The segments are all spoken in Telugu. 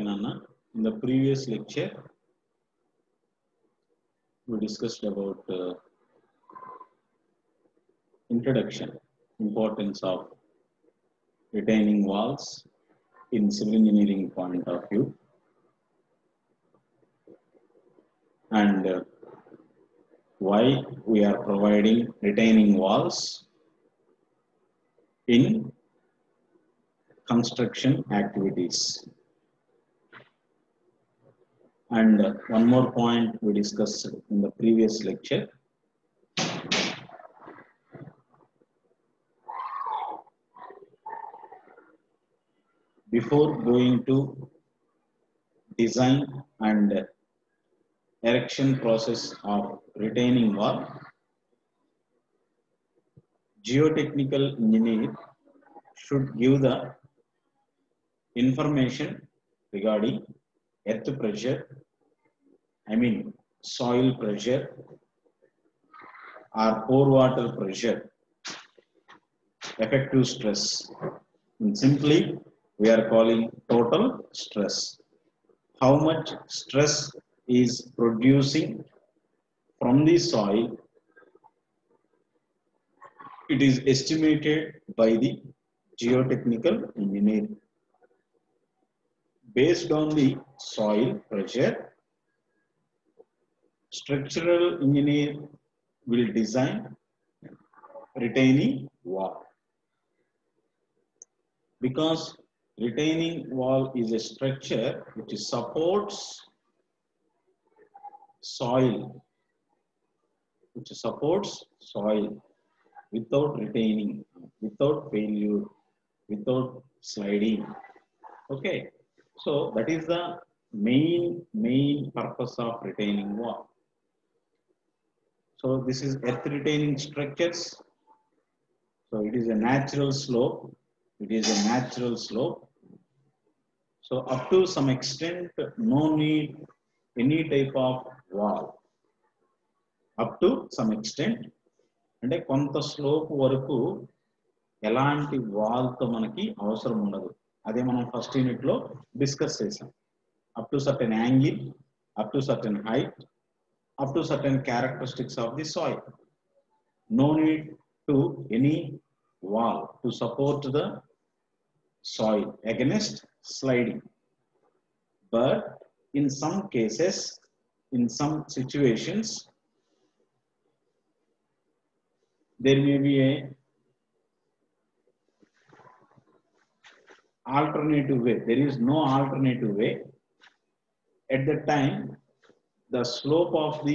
Okay, Nana. In the previous lecture, we discussed about uh, introduction, importance of retaining walls in civil engineering point of view, and uh, why we are providing retaining walls in construction activities. And uh, one more point we discussed in the previous lecture. Before going to design and erection process of retaining wall, geotechnical engineer should give the information regarding earth pressure, I mean soil pressure or pore water pressure, effective stress. And simply, we are calling total stress. How much stress is producing from the soil? It is estimated by the geotechnical engineer based on the soil pressure, structural engineer will design retaining wall. Because retaining wall is a structure which supports soil, which supports soil without retaining, without failure, without sliding. Okay. So that is the main, main purpose of retaining wall. So this is earth retaining structures. So it is a natural slope. It is a natural slope. So up to some extent, no need any type of wall. Up to some extent అంటే కొంత స్లోప్ వరకు ఎలాంటి వాల్తో మనకి అవసరం ఉండదు అదే మనం ఫస్ట్ యూనిట్ లో డిస్కస్ చేసాం up to certain angle up to certain height up to certain characteristics of the soil no need to any wall to support the soil against sliding but in some cases in some situations there may be a alternative way. There is no alternative way. At that time, the slope of the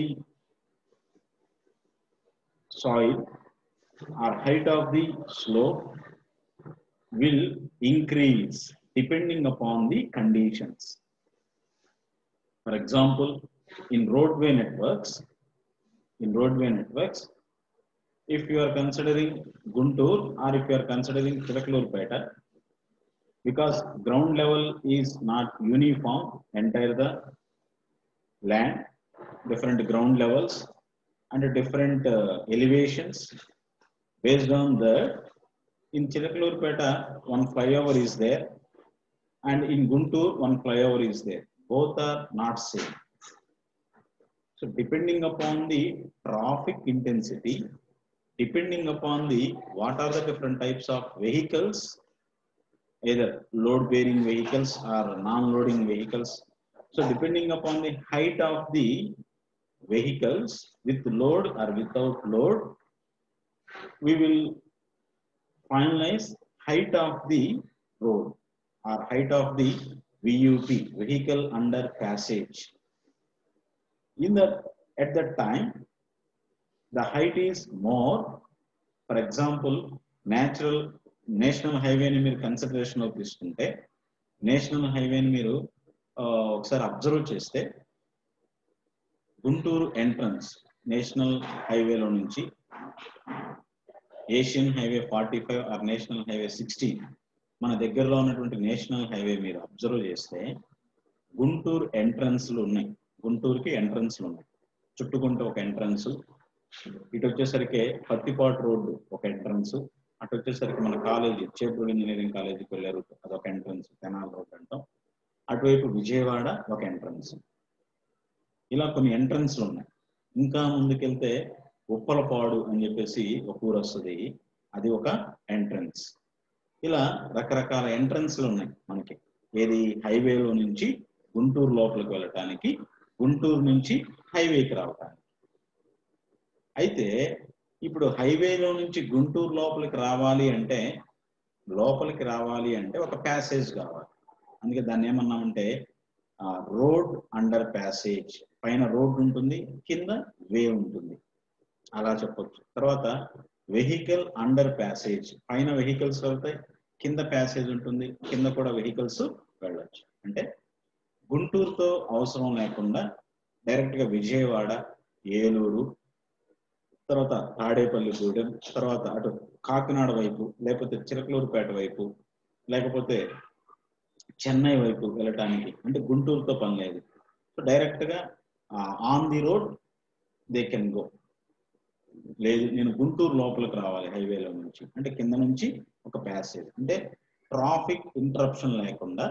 soil or height of the slope will increase depending upon the conditions. For example, in roadway networks, in roadway networks, if you are considering Guntur or if you are considering Chilakalurpeta, because ground level is not uniform, entire the land, different ground levels and different uh, elevations. Based on that, in Chilakalurpeta, one flyover is there, and in Guntur, one flyover is there. Both are not same. So depending upon the traffic intensity, depending upon the what are the different types of vehicles either load bearing vehicles or non loading vehicles so depending upon the height of the vehicles with load or without load we will finalize height of the road or height of the VUP vehicle under passage in the at that time the height is more for example natural national హైవేని మీరు కన్సిడరేషన్లో తీసుకుంటే నేషనల్ హైవేని మీరు ఒకసారి అబ్జర్వ్ చేస్తే గుంటూరు ఎంట్రన్స్ నేషనల్ హైవేలో నుంచి Asian highway forty five or national highway sixteen మన దగ్గరలో ఉన్నటువంటి నేషనల్ హైవే మీరు అబ్జర్వ్ చేస్తే గుంటూరు ఎంట్రన్స్లు ఉన్నాయి గుంటూరుకి ఎంట్రన్స్లు ఉన్నాయి చుట్టుకుంటూ ఒక ఎంట్రన్స్ ఇటు వచ్చేసరికి పత్తిపాటు రోడ్డు ఒక ఎంట్రన్స్ అటు వచ్చేసరికి మన కాలేజీ చేపూడి ఇంజనీరింగ్ కాలేజీకి వెళ్ళే రూట్ అదొక ఎంట్రన్స్ కెనాల్ రోడ్ అంటాం అటువైపు విజయవాడ ఒక ఎంట్రన్స్ ఇలా కొన్ని ఎంట్రన్స్లు ఉన్నాయి ఇంకా ముందుకెళ్తే ఉప్పలపాడు అని చెప్పేసి ఒక ఊరు వస్తుంది అది ఒక ఎంట్రన్స్ ఇలా రకరకాల ఎంట్రన్స్లు ఉన్నాయి మనకి ఏది హైవేలో నుంచి గుంటూరు లోపలికి వెళ్ళటానికి గుంటూరు నుంచి హైవేకి రావటానికి అయితే ఇప్పుడు హైవేలో నుంచి గుంటూరు లోపలికి రావాలి అంటే లోపలికి రావాలి అంటే ఒక ప్యాసేజ్ కావాలి అందుకే దాన్ని ఏమన్నామంటే రోడ్ అండర్ ప్యాసేజ్ పైన రోడ్ ఉంటుంది కింద వే ఉంటుంది అలా చెప్పొచ్చు తర్వాత వెహికల్ అండర్ ప్యాసేజ్ పైన వెహికల్స్ వెళ్తాయి కింద ప్యాసేజ్ ఉంటుంది కింద కూడా వెహికల్స్ వెళ్ళొచ్చు అంటే గుంటూరుతో అవసరం లేకుండా డైరెక్ట్ గా విజయవాడ ఏలూరు తర్వాత తాడేపల్లిగూడెం తర్వాత అటు కాకినాడ వైపు లేకపోతే చిలకలూరుపేట వైపు లేకపోతే చెన్నై వైపు వెళ్ళటానికి అంటే గుంటూరుతో పని లేదు సో డైరెక్ట్ గా on the road they can go లేదు నేను గుంటూరు లోపలికి రావాలి హైవేలో నుంచి అంటే కింద నుంచి ఒక ప్యాసేజ్ అంటే ట్రాఫిక్ ఇంటరప్షన్ లేకుండా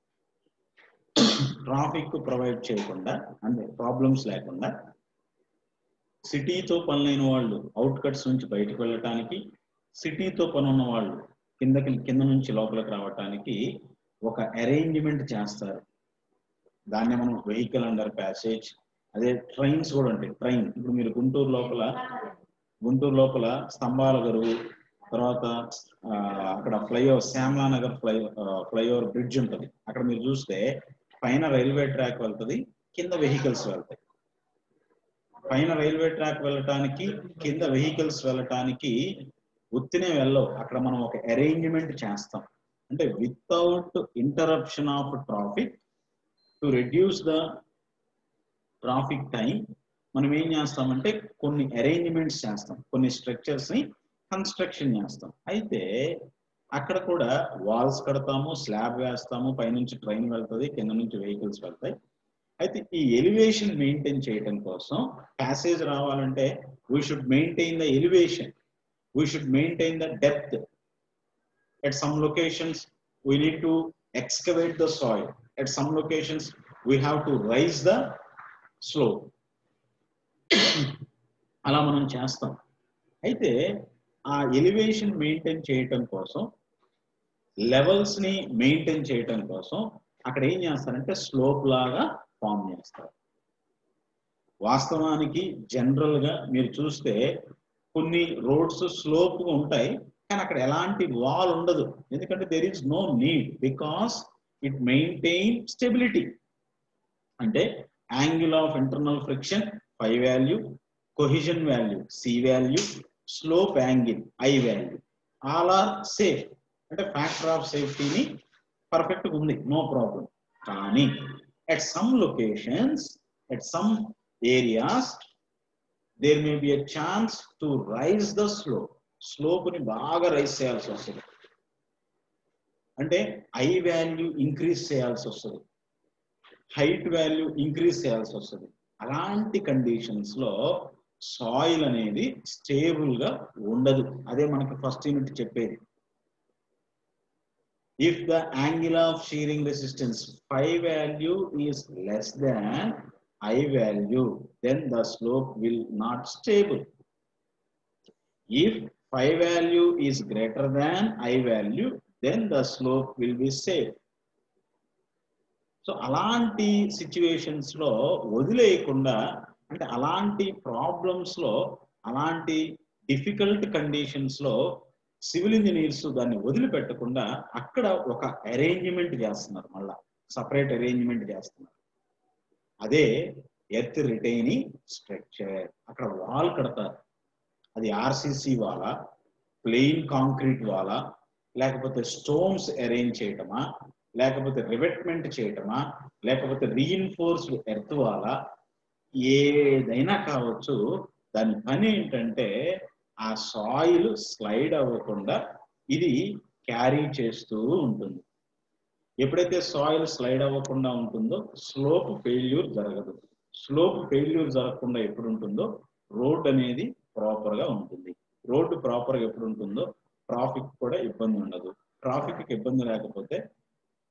ట్రాఫిక్ ప్రొవైడ్ చేయకుండా అంటే ప్రాబ్లమ్స్ లేకుండా సిటీతో పని లేని వాళ్ళు అవుట్కట్స్ నుంచి బయటకు వెళ్ళటానికి సిటీతో పని ఉన్న వాళ్ళు కిందకి కింద నుంచి లోపలికి రావటానికి ఒక అరేంజ్మెంట్ చేస్తారు దాన్ని మనం వెహికల్ అండర్ ప్యాసేజ్ అదే ట్రైన్స్ కూడా ఉంటాయి ట్రైన్ ఇప్పుడు మీరు గుంటూరు లోపల గుంటూరు లోపల స్తంభాల గరువు తర్వాత ఆ, అక్కడ flyover Shyamalanagar fly flyover bridge ఉంటుంది అక్కడ మీరు చూస్తే పైన రైల్వే ట్రాక్ వెళ్తుంది కింద వెహికల్స్ వెళ్తాయి పైన రైల్వే ట్రాక్ వెళ్ళటానికి కింద వెహికల్స్ వెళ్ళటానికి ఉత్తినే వెళ్ళవు అక్కడ మనం ఒక అరేంజ్మెంట్ చేస్తాం అంటే without interruption of traffic to reduce the traffic time మనం ఏం చేస్తామంటే కొన్ని అరేంజ్మెంట్స్ చేస్తాం కొన్ని స్ట్రక్చర్స్ ని కన్స్ట్రక్షన్ చేస్తాం అయితే అక్కడ కూడా వాల్స్ కడతాము స్లాబ్ వేస్తాము పైనుంచి ట్రైన్ వెళ్తుంది కింద నుంచి వెహికల్స్ వెళ్తాయి అయితే ఈ ఎలివేషన్ మెయింటైన్ చేయడం కోసం ప్యాసేజ్ రావాలంటే we should maintain the elevation we should maintain the depth at some locations we need to excavate the soil at some locations we have to raise the slope అలా మనం చేస్తాం అయితే ఆ ఎలివేషన్ మెయింటైన్ చేయటం కోసం లెవెల్స్ ని మెయింటైన్ చేయటం కోసం అక్కడ ఏం చేస్తారంటే స్లోప్ లాగా ఫామ్ చేస్తారు వాస్తవానికి జనరల్ గా మీరు చూస్తే కొన్ని రోడ్స్ స్లోప్ గా ఉంటాయి కానీ అక్కడ ఎలాంటి వాల్ ఉండదు ఎందుకంటే there is no need because it maintain stability అంటే angle of internal friction phi value cohesion value C value slope angle I value all are safe అంటే ఫ్యాక్టర్ ఆఫ్ సేఫ్టీని పర్ఫెక్ట్ ఉంది నో ప్రాబ్లం కానీ at some locations at some areas there may be a chance to rise the slope slope ని బాగా రైజ్ చేయాల్సి వస్తుంది అంటే ఐ వాల్యూ ఇంక్రీజ్ చేయాల్సి వస్తుంది హైట్ వాల్యూ ఇంక్రీజ్ చేయాల్సి వస్తుంది అలాంటి కండిషన్స్ లో సాయిల్ అనేది స్టేబుల్ గా ఉండదు అదే మనకి ఫస్ట్ యూనిట్ చెప్పేది if the angle of shearing resistance phi value is less than I value then the slope will not stable if phi value is greater than i value then the slope will be safe so అలాంటి సిచ్యువేషన్స్ లో వదిలేయకుండా అంటే అలాంటి ప్రాబ్లమ్స్ లో అలాంటి డిఫికల్ట్ కండిషన్స్ లో సివిల్ ఇంజనీర్స్ దాన్ని వదిలిపెట్టకుండా అక్కడ ఒక అరేంజ్మెంట్ చేస్తున్నారు మళ్ళా సపరేట్ అరేంజ్మెంట్ చేస్తున్నారు అదే ఎర్త్ రిటైనింగ్ స్ట్రక్చర్ అక్కడ వాల్ కడతారు అది ఆర్సిసి వాలా ప్లెయిన్ కాంక్రీట్ వాలా లేకపోతే స్టోన్స్ అరేంజ్ చేయటమా లేకపోతే రివెట్మెంట్ చేయటమా లేకపోతే రీఇన్ఫోర్స్డ్ ఎర్త్ వాలా ఏదైనా కావచ్చు దాని పని ఏంటంటే ఆ సాయిల్ స్లైడ్ అవ్వకుండా ఇది క్యారీ చేస్తూ ఉంటుంది ఎప్పుడైతే సాయిల్ స్లైడ్ అవ్వకుండా ఉంటుందో స్లోప్ ఫెయిల్యూర్ జరగదు స్లోప్ ఫెయిల్యూర్ జరగకుండా ఎప్పుడు ఉంటుందో రోడ్ అనేది ప్రాపర్ గా ఉంటుంది రోడ్డు ప్రాపర్ గా ఎప్పుడు ఉంటుందో ట్రాఫిక్ కూడా ఇబ్బంది ఉండదు ట్రాఫిక్ ఇబ్బంది లేకపోతే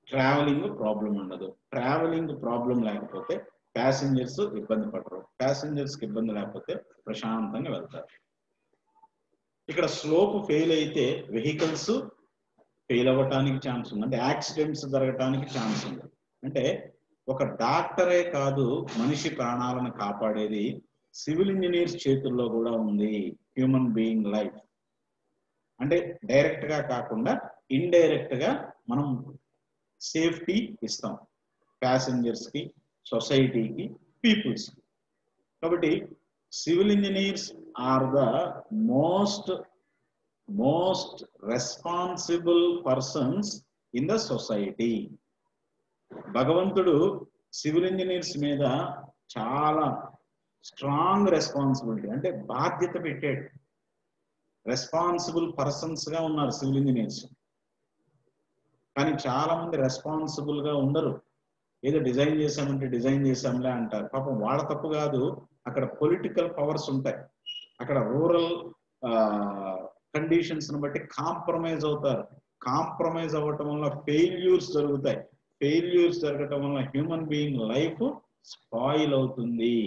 ట్రావెలింగ్ ప్రాబ్లం ఉండదు ట్రావెలింగ్ ప్రాబ్లం లేకపోతే ప్యాసింజర్స్ ఇబ్బంది పడరు ప్యాసింజర్స్కి ఇబ్బంది లేకపోతే ప్రశాంతంగా వెళ్తారు ఇక్కడ స్లోప్ ఫెయిల్ అయితే వెహికల్స్ ఫెయిల్ అవ్వటానికి ఛాన్స్ ఉంది అంటే యాక్సిడెంట్స్ జరగటానికి ఛాన్స్ ఉంది అంటే ఒక డాక్టరే కాదు మనిషి ప్రాణాలను కాపాడేది సివిల్ ఇంజనీర్స్ చేతుల్లో కూడా ఉంది హ్యూమన్ బీయింగ్ లైఫ్ అంటే డైరెక్ట్ గా కాకుండా ఇండైరెక్ట్ గా మనం సేఫ్టీ ఇస్తాం ప్యాసింజర్స్ కి సొసైటీకి పీపుల్స్ కి కాబట్టి civil engineers are the most most responsible persons in the society భగవంతుడు సివిల్ ఇంజనీర్స్ మీద చాలా స్ట్రాంగ్ రెస్పాన్సిబిలిటీ అంటే బాధ్యత పెట్టాడు రెస్పాన్సిబుల్ పర్సన్స్ గా ఉన్నారు సివిల్ ఇంజనీర్స్ కానీ చాలా మంది రెస్పాన్సిబుల్ గా ఉండరు ఏదో డిజైన్ చేసామంటే డిజైన్ చేసాంలే అంటారు పాపం వాళ్ళ తప్పు కాదు అక్కడ పొలిటికల్ పవర్స్ ఉంటాయి అక్కడ రూరల్ కండిషన్స్ బట్టి కాంప్రమైజ్ అవుతారు కాంప్రమైజ్ అవ్వటం వల్ల ఫెయిల్యూర్స్ జరుగుతాయి ఫెయిల్యూర్స్ జరగటం వల్ల హ్యూమన్ బీయింగ్ లైఫ్ స్పాయిల్ అవుతుంది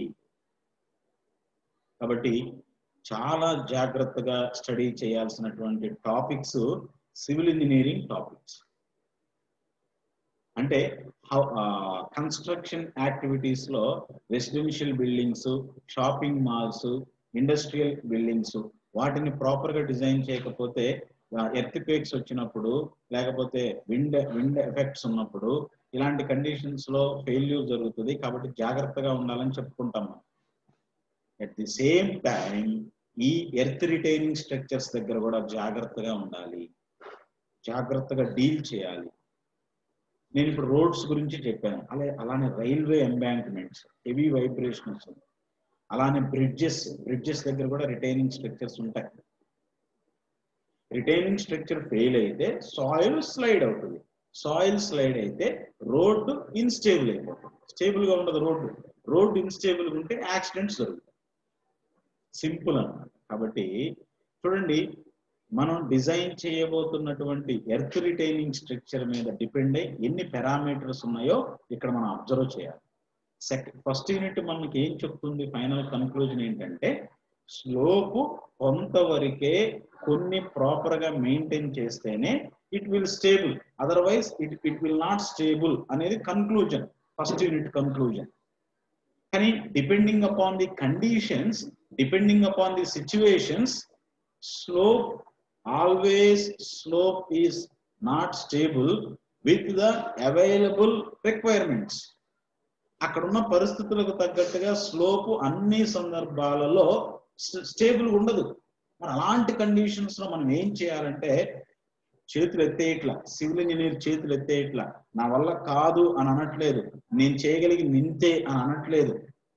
కాబట్టి చాలా జాగ్రత్తగా స్టడీ చేయాల్సినటువంటి టాపిక్స్ సివిల్ ఇంజనీరింగ్ టాపిక్స్ అంటే కన్స్ట్రక్షన్ యాక్టివిటీస్ లో residential buildings shopping malls industrial buildings వాటిని ప్రాపర్ గా డిజైన్ చేయకపోతే ఎర్త్ పేక్స్ వచ్చినప్పుడు లేకపోతే విండ్ విండ్ ఎఫెక్ట్స్ ఉన్నప్పుడు ఇలాంటి కండిషన్స్ లో ఫెయిల్యూర్ జరుగుతుంది కాబట్టి జాగ్రత్తగా ఉండాలని చెప్పుకుంటాం మనం అట్ ది సేమ్ టైం ఈ ఎర్త్ రిటైనింగ్ స్ట్రక్చర్స్ దగ్గర కూడా జాగ్రత్తగా ఉండాలి జాగ్రత్తగా డీల్ చేయాలి నేను ఇప్పుడు రోడ్స్ గురించి చెప్పాను అలా అలానే రైల్వే ఎంబాంక్మెంట్స్ హెవీ వైబ్రేషన్స్ అలానే బ్రిడ్జెస్ బ్రిడ్జెస్ దగ్గర కూడా రిటైనింగ్ స్ట్రక్చర్స్ ఉంటాయి రిటైనింగ్ స్ట్రక్చర్ ఫెయిల్ అయితే సాయిల్ స్లైడ్ అవుతుంది సాయిల్ స్లైడ్ అయితే రోడ్డు ఇన్స్టేబుల్ అయిపోతుంది స్టేబుల్ గా ఉండదు రోడ్డు రోడ్డు ఇన్స్టేబుల్ ఉంటే యాక్సిడెంట్స్ జరుగుతాయి సింపుల్ అన్నమాట కాబట్టి చూడండి మనం డిజైన్ చేయబోతున్నటువంటి ఎర్త్ రిటైనింగ్ స్ట్రక్చర్ మీద డిపెండ్ అయ్యి ఎన్ని పారామీటర్స్ ఉన్నాయో ఇక్కడ మనం అబ్జర్వ్ చేయాలి సెకండ్ ఫస్ట్ యూనిట్ మనకి ఏం చెప్తుంది ఫైనల్ కన్క్లూజన్ ఏంటంటే స్లోప్ కొంతవరకే కొన్ని ప్రాపర్ గా మెయింటైన్ చేస్తేనే it will stable otherwise it it will not stable అనేది కన్క్లూజన్ ఫస్ట్ యూనిట్ కన్క్లూజన్ కానీ depending upon the conditions depending upon the situations slope always slope is not stable with the available requirements అక్కడ ఉన్న పరిస్థితులకు తగ్గట్టుగా స్లోప్ అన్ని సందర్భాలలో స్టేబుల్ ఉండదు మరి అలాంటి కండిషన్స్ లో మనం ఏం చేయాలంటే చేతులు ఎత్తేయట్లా సివిల్ ఇంజనీర్ చేతులు ఎత్తేయట్లా నా వల్ల కాదు అని అనట్లేదు నేను చేయగలిగి నింతే అని అనట్లేదు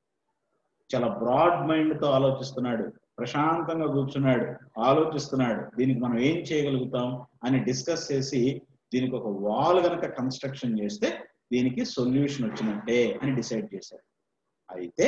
చాలా బ్రాడ్ మైండ్ తో ఆలోచిస్తున్నాడు ప్రశాంతంగా కూర్చున్నాడు ఆలోచిస్తున్నాడు దీనికి మనం ఏం చేయగలుగుతాం అని డిస్కస్ చేసి దీనికి ఒక వాల్ గనక కన్స్ట్రక్షన్ చేస్తే దీనికి సొల్యూషన్ వచ్చినట్టే అని డిసైడ్ చేశారు అయితే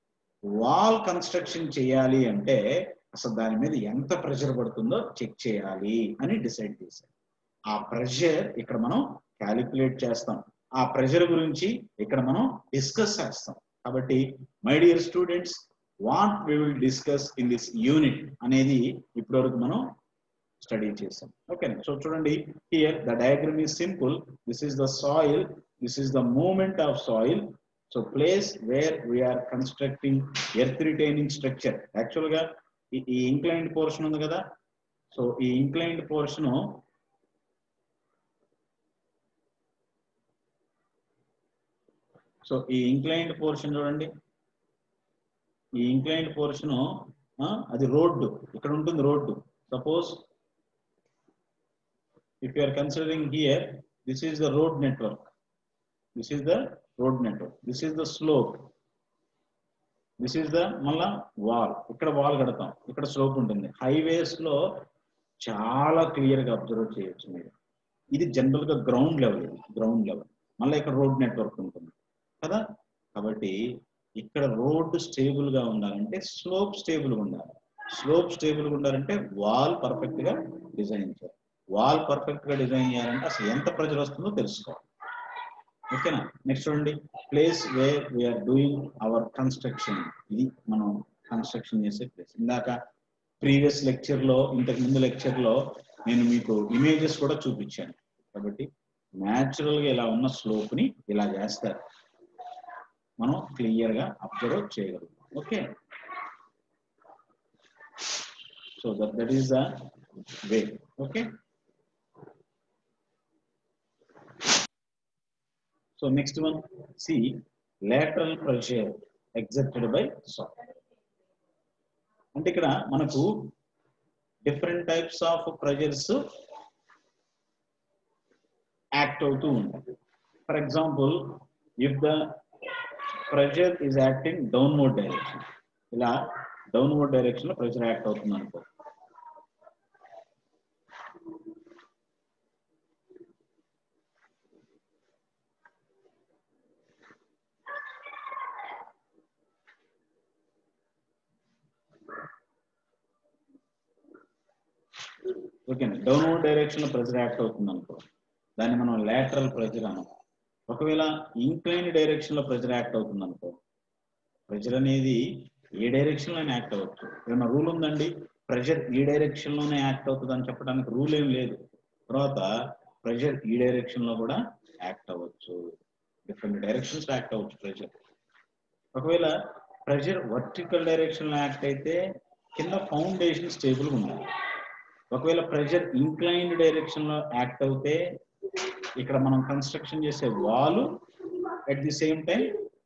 వాల్ కన్స్ట్రక్షన్ చేయాలి అంటే అసలు దాని మీద ఎంత ప్రెషర్ పడుతుందో చెక్ చేయాలి అని డిసైడ్ చేశారు ఆ ప్రెషర్ ఇక్కడ మనం క్యాలిక్యులేట్ చేస్తాం ఆ ప్రెషర్ గురించి ఇక్కడ మనం డిస్కస్ చేస్తాం కాబట్టి my dear students what we will discuss in this unit అనేది ఇప్పటివరకు మనం స్టడీ చేసాం ఓకే సో చూడండి here the diagram is simple this is the soil this is the movement of soil so place where we are constructing earth retaining structure actual గా ఈ ఇంక్లైన్డ్ పోర్షన్ ఉంది కదా సో ఈ ఇంక్లైన్డ్ పోర్షన్ సో ఈ ఇంక్లైన్డ్ పోర్షన్ చూడండి ఈ ఇంక్లైన్డ్ పోర్షన్ అది రోడ్డు ఇక్కడ ఉంటుంది road suppose if you are considering here this is the road network this is the road network this is the slope this is the మళ్ళా వాల్ ఇక్కడ వాల్ కడతాం ఇక్కడ స్లోప్ ఉంటుంది హైవేస్ లో చాలా క్లియర్ గా అబ్జర్వ్ చేయొచ్చు మీరు ఇది జనరల్ గా గ్రౌండ్ లెవెల్ ఇది గ్రౌండ్ లెవెల్ మళ్ళీ ఇక్కడ రోడ్ నెట్వర్క్ ఉంటుంది కదా కాబట్టి ఇక్కడ రోడ్డు స్టేబుల్ గా ఉండాలంటే స్లోప్ స్టేబుల్ గా ఉండాలి స్లోప్ స్టేబుల్ గా ఉండాలంటే వాల్ పర్ఫెక్ట్ గా డిజైన్ చేయాలి వాల్ పర్ఫెక్ట్ గా డిజైన్ చేయాలంటే అసలు ఎంత ప్రెజర్ వస్తుందో తెలుసుకోవాలి ఓకేనా నెక్స్ట్ చూడండి place where we are doing our construction ఇది మనం కన్స్ట్రక్షన్ చేసే ప్లేస్ ఇందాక ప్రీవియస్ లెక్చర్ లో ఇంతకు ముందు లెక్చర్ లో నేను మీకు ఇమేజెస్ కూడా చూపించాను కాబట్టి న్యాచురల్ గా ఇలా ఉన్న స్లోప్ ని ఇలా చేస్తారు మనం క్లియర్ గా అబ్జర్వ్ చేయగలుగుతాం okay so that that is the way okay so next one C lateral pressure exerted by soil అంటే ఇక్కడ మనకు different types of pressures act అవుతూ ఉంటాయి for example if the pressure is acting downward direction ఇలా డౌన్వర్డ్ డైరెక్షన్ లో ప్రెజర్ యాక్ట్ అవుతుంది అనుకో ఓకేనా డౌన్వర్డ్ డైరెక్షన్ లో ప్రెజర్ యాక్ట్ అవుతుంది అనుకో దాన్ని మనం లాటరల్ ప్రెజర్ అనం ఒకవేళ ఇంక్లైన్ డైరెక్షన్ లో ప్రెజర్ యాక్ట్ అవుతుంది అనుకో ప్రెజర్ అనేది ఏ డైరెక్షన్ లోనే యాక్ట్ అవ్వచ్చు ఏమైనా రూల్ ఉందండి ప్రెషర్ ఈ డైరెక్షన్ లోనే యాక్ట్ అవుతుంది అని చెప్పడానికి రూల్ ఏం లేదు తర్వాత ప్రెషర్ ఈ డైరెక్షన్ లో కూడా యాక్ట్ అవ్వచ్చు డిఫరెంట్ డైరెక్షన్స్ యాక్ట్ అవ్వచ్చు ప్రెషర్ ఒకవేళ ప్రెషర్ వర్టికల్ డైరెక్షన్ లో యాక్ట్ అయితే కింద ఫౌండేషన్ స్టేబుల్ ఉండాలి ఒకవేళ ప్రెషర్ ఇంక్లైన్డ్ డైరెక్షన్ లో యాక్ట్ అవుతే ఇక్కడ మనం కన్స్ట్రక్షన్ చేసే wall at the same time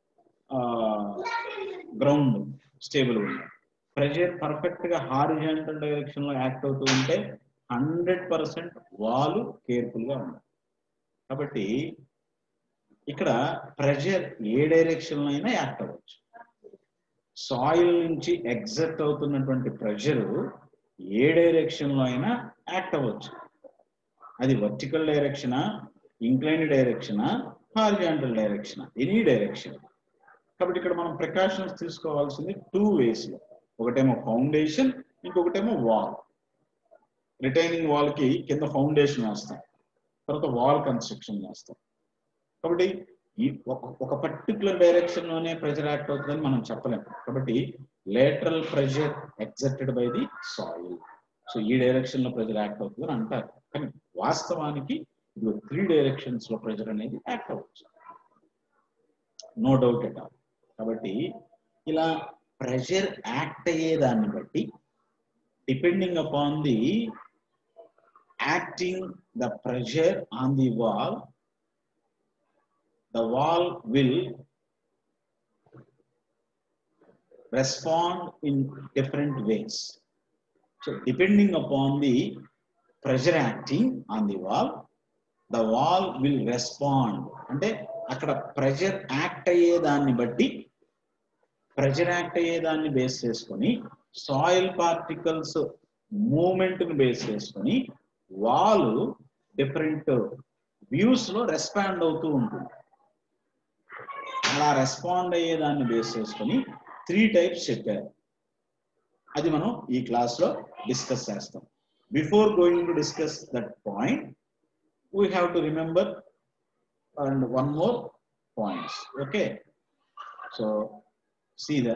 ground stable ఉంది ప్రెషర్ పర్ఫెక్ట్ గా హారిజాంటల్ డైరెక్షన్ లో యాక్ట్ అవుతూ ఉంటే హండ్రెడ్ పర్సెంట్ వాల్ కేర్ఫుల్ గా ఉంది కాబట్టి ఇక్కడ ప్రెషర్ ఏ డైరెక్షన్ లో అయినా యాక్ట్ అవ్వచ్చు సాయిల్ నుంచి ఎగ్జర్ట్ అవుతున్నటువంటి ప్రెషర్ ఏ డైరెక్షన్ లో అయినా యాక్ట్ అవ్వచ్చు అది వర్టికల్ డైరెక్షనా ఇంక్లైన్ డైరెక్షనా హారిజాంటల్ డైరెక్షనా ఎనీ డైరెక్షన్ కాబట్టి ఇక్కడ మనం ప్రికాషన్స్ తీసుకోవాల్సింది టూ వేస్ లో ఒకటేమో ఫౌండేషన్ ఇంకొకటేమో వాల్ రిటైనింగ్ వాల్ కి కింద ఫౌండేషన్ వేస్తాం తర్వాత వాల్ కన్స్ట్రక్షన్ చేస్తాం కాబట్టి ఈ ఒక- ఒక పర్టికులర్ డైరెక్షన్ లోనే ప్రెషర్ యాక్ట్ అవుతుందని మనం చెప్పలేం కాబట్టి lateral pressure exerted by the soil so ఈ డైరెక్షన్ లో ప్రెషర్ యాక్ట్ అవుతుందని అంటారు కానీ వాస్తవానికి ఇది త్రీ డైరెక్షన్స్ లో ప్రెషర్ అనేది యాక్ట్ అవ్వచ్చు నో డౌట్ ఎట్ ఆల్ కాబట్టి ఇలా ప్రెషర్ యాక్ట్ అయ్యేదాన్ని బట్టి depending upon the acting the pressure on the wall the wall will respond in different ways. So depending upon the pressure acting on the wall, the wall will respond. అంటే అక్కడ ప్రెషర్ యాక్ట్ అయ్యేదాన్ని బట్టి ప్రెషర్ యాక్ట్ అయ్యేదాన్ని బేస్ చేసుకొని సాయిల్ పార్టికల్స్ మూమెంట్ ని బేస్ చేసుకొని వాల్ డిఫరెంట్ వ్యూస్ లో రెస్పాండ్ అవుతూ ఉంటుంది అలా రెస్పాండ్ అయ్యేదాన్ని బేస్ చేసుకొని త్రీ టైప్స్ చెప్పారు అది మనం ఈ క్లాస్ లో డిస్కస్ చేస్తాం before going to discuss that point we have to remember and one more points okay so see the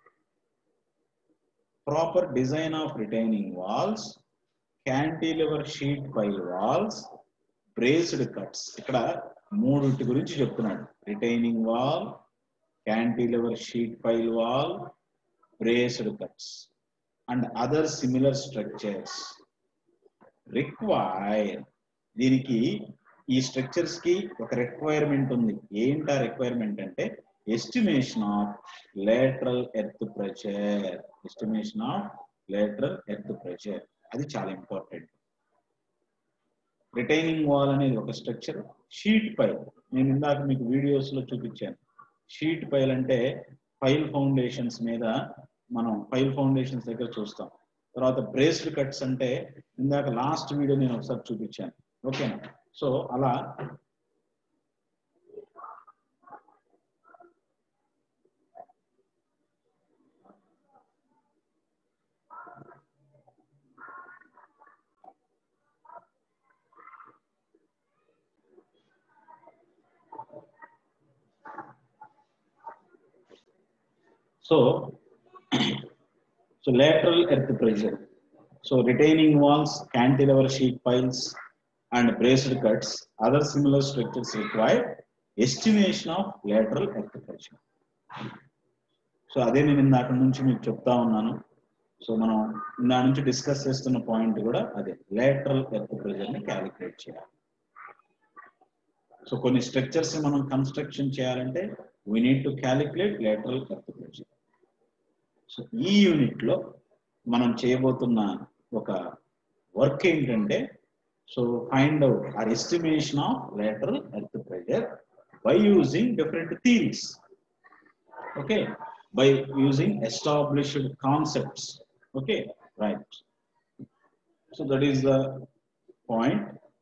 proper design of retaining walls cantilever sheet pile walls braced cuts ఇక్కడ మూడుటి గురించి చెప్తున్నాడు retaining wall cantilever sheet pile wall braced cuts and other similar structures require దీనికి ఈ స్ట్రక్చర్స్ కి ఒక రిక్వైర్మెంట్ ఉంది ఏంటి ఆ రిక్వైర్మెంట్ అంటే estimation of lateral earth pressure estimation of lateral earth pressure అది చాలా ఇంపార్టెంట్ రిటైనింగ్ వాల్ అనేది ఒక స్ట్రక్చర్ షీట్ పైల్ నేను ఇందాక మీకు వీడియోస్ లో చూపించాను షీట్ పైల్ అంటే పైల్ ఫౌండేషన్స్ మీద మనం పైల్ ఫౌండేషన్స్ దగ్గర చూస్తాం తర్వాత బ్రేస్డ్ కట్స్ అంటే ఇందాక లాస్ట్ వీడియో నేను ఒకసారి చూపించాను ఓకేనా సో అలా so so lateral earth pressure so retaining walls cantilever sheet piles and braced cuts other similar structures require estimation of lateral earth pressure so అదే నేను ఇందాక నుంచి మీకు చెప్తా ఉన్నాను సో మనం ఇందా నుంచి డిస్కస్ చేస్తున్న పాయింట్ కూడా అదే లేటరల్ ఎర్త్ ప్రెషర్ ని క్యాలిక్యులేట్ చేయాలి సో కొన్ని స్ట్రక్చర్స్ మనం కన్స్ట్రక్షన్ చేయాలంటే we need to calculate lateral earth pressure so ఈ యూనిట్ లో మనం చేయబోతున్న ఒక వర్క్ ఏంటంటే so find out or estimation of lateral earth pressure by using different themes okay by using established concepts okay right so that is the point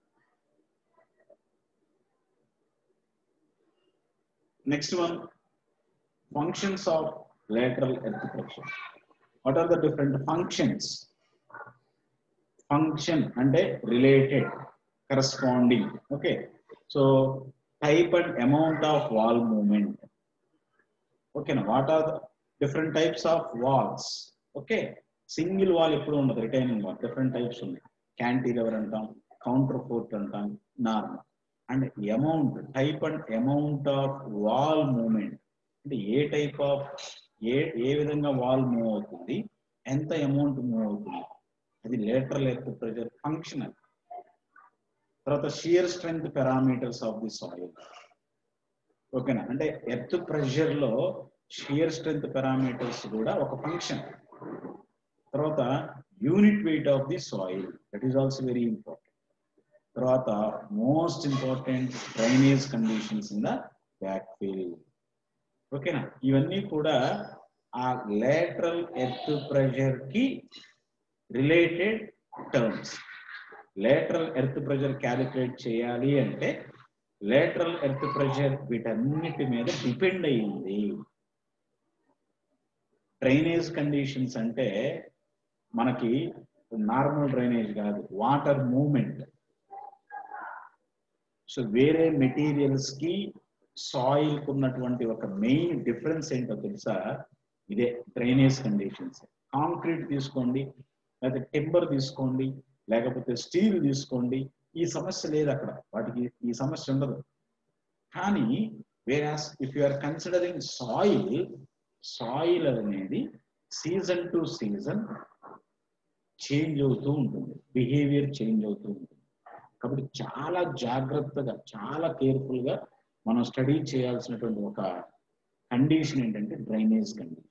next one functions of lateral earth pressure what are the different functions function and related corresponding okay so type and amount of wall movement ఓకేనా what are different types of walls okay single wall ఎప్పుడు ఉండదు రిటైనింగ్ వాల్ డిఫరెంట్ టైప్స్ ఉన్నాయి క్యాంటీలివర్ అంటాం కౌంటర్ ఫోర్ట్ అంటాం normal and amount type and amount of wall movement అంటే ఏ టైప్ ఆఫ్ ఏ ఏ విధంగా వాల్ మూవ్ అవుతుంది ఎంత అమౌంట్ మూవ్ అవుతుంది అది లేటరల్ ఎర్త్ ప్రెషర్ ఫంక్షనల్ తర్వాత shear strength parameters of the soil ఓకేనా అంటే ఎర్త్ ప్రెషర్ లో షియర్ స్ట్రెంత్ పారామీటర్స్ కూడా ఒక ఫంక్షన్ తర్వాత unit weight of the soil that is also very important తర్వాత most important drainage conditions in the backfill ఓకేనా ఇవన్నీ కూడా ఆ లేటరల్ ఎర్త్ ప్రెషర్ కి related terms lateral earth pressure calculate చేయాలి అంటే లేటరల్ ఎర్త్ ప్రెషర్ వీటన్నిటి మీద డిపెండ్ అయ్యింది డ్రైనేజ్ కండిషన్స్ అంటే మనకి నార్మల్ డ్రైనేజ్ కాదు వాటర్ మూమెంట్ సో వేరే మెటీరియల్స్ కి సాయిల్ ఉన్నటువంటి ఒక మెయిన్ డిఫరెన్స్ ఏంటో తెలుసా ఇదే డ్రైనేజ్ కండిషన్స్ కాంక్రీట్ తీసుకోండి లేకపోతే టెంబర్ తీసుకోండి లేకపోతే స్టీల్ తీసుకోండి ఈ సమస్య లేదు అక్కడ వాటికి ఈ సమస్య ఉండదు కానీ whereas if you are considering soil soil అనేది సీజన్ టు సీజన్ చేంజ్ అవుతూ ఉంటుంది బిహేవియర్ చేంజ్ అవుతూ ఉంటుంది కాబట్టి చాలా జాగ్రత్తగా చాలా కేర్ఫుల్ గా మనం స్టడీ చేయాల్సినటువంటి ఒక కండిషన్ ఏంటంటే డ్రైనేజ్ కండిషన్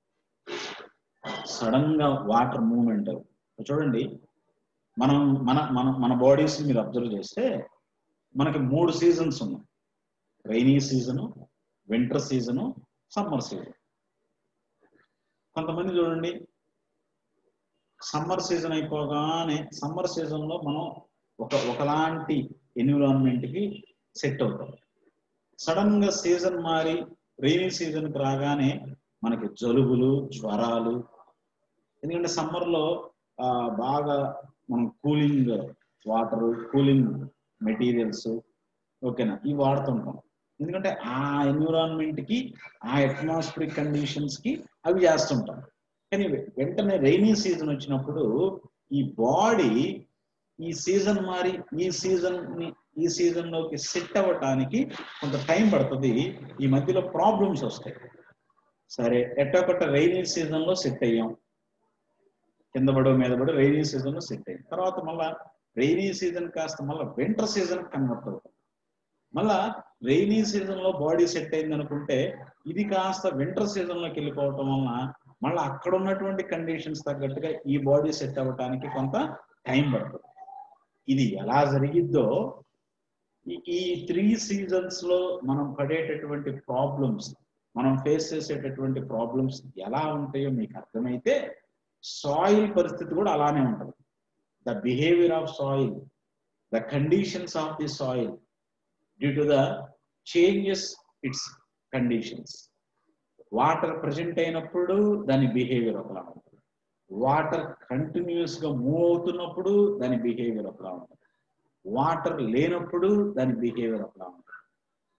సడన్ గా వాటర్ మూవ్మెంట్ చూడండి మనం మన మన మన బాడీస్ మీరు అబ్జర్వ్ చేస్తే మనకి మూడు సీజన్స్ ఉన్నాయి rainy season winter season summer season కొంతమంది చూడండి సమ్మర్ సీజన్ అయిపోగానే సమ్మర్ సీజన్ లో మనం ఒక ఒకలాంటి ఎన్విరాన్మెంట్ కి సెట్ అవుతాం సడన్ గా సీజన్ మారి రైనీ సీజన్ కి రాగానే మనకి జలుబులు జ్వరాలు ఎందుకంటే సమ్మర్ లో ఆ, బాగా మనం కూలింగ్ వాటర్ కూలింగ్ మెటీరియల్స్ ఓకేనా ఇవి వాడుతుంటాం ఎందుకంటే ఆ ఎన్విరాన్మెంట్ కి ఆ అట్మాస్ఫిరిక్ కండిషన్స్ కి అవి చేస్తుంటాం కానీ వెంటనే రైనీ సీజన్ వచ్చినప్పుడు ఈ బాడీ ఈ సీజన్ మారి ఈ సీజన్ ని ఈ సీజన్ లోకి సెట్ అవ్వటానికి కొంత టైం పడుతుంది ఈ మధ్యలో ప్రాబ్లమ్స్ వస్తాయి సరే ఎట్టొకట రైనీ సీజన్ లో సెట్ అయ్యాం కింద పడవ మీద పడి రైనీ సీజన్ లో సెట్ అయ్యింది తర్వాత మళ్ళా రైనీ సీజన్ కాస్త మళ్ళీ వింటర్ సీజన్ కన్వర్ట్ అవుతుంది మళ్ళా రైనీ సీజన్ లో బాడీ సెట్ అయింది అనుకుంటే ఇది కాస్త వింటర్ సీజన్ లోకి వెళ్ళిపోవటం వలన మళ్ళీ అక్కడ ఉన్నటువంటి కండిషన్స్ తగ్గట్టుగా ఈ బాడీ సెట్ అవ్వటానికి కొంత టైం పడుతుంది ఇది ఎలా జరిగిద్దో ఈ- ఈ త్రీ సీజన్స్ లో మనం పడేటటువంటి ప్రాబ్లమ్స్ మనం ఫేస్ చేసేటటువంటి ప్రాబ్లమ్స్ ఎలా ఉంటాయో మీకు అర్థమైతే సాయిల్ పరిస్థితి కూడా అలానే ఉంటుంది the behaviour of soil the conditions of the soil due to the changes its conditions water present అయినప్పుడు దాని బిహేవియర్ ఒకలా ఉంటుంది వాటర్ కంటిన్యూస్ గా మూవ్ అవుతున్నప్పుడు దాని బిహేవియర్ ఒకలా ఉంటుంది వాటర్ లేనప్పుడు దాని బిహేవియర్ ఒకలా ఉంటుంది